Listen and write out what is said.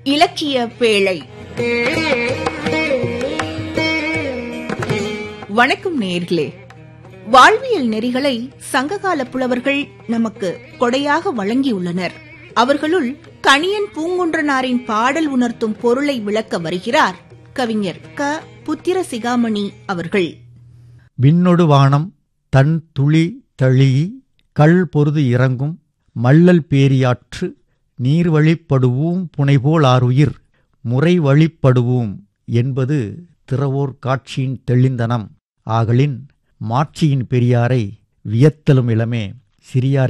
இலக்கிய பேழை வணக்கம் நேர்களே வாழ்வியல் நெறிகளை சங்ககால புலவர்கள் நமக்கு கொடையாக வழங்கியுள்ளனர் அவர்களுள் கணியன் பூங்குன்றனாரின் பாடல் உணர்த்தும் பொருளை விளக்க வருகிறார் கவிஞர் க புத்திர சிகாமணி அவர்கள் விண்ணொடு வானம் தன் துளி தழி கள் பொருது இறங்கும் மல்லல் பேரியாற்று நீர் வழிப்படுவோம் புனைபோல் ஆருயிர் முறை வழிப்படுவோம் என்பது திறவோர் காட்சியின் தெளிந்தனம் ஆகலின் மாட்சியின் பெரியாரை வியத்தலும் இளமே சிறியாரை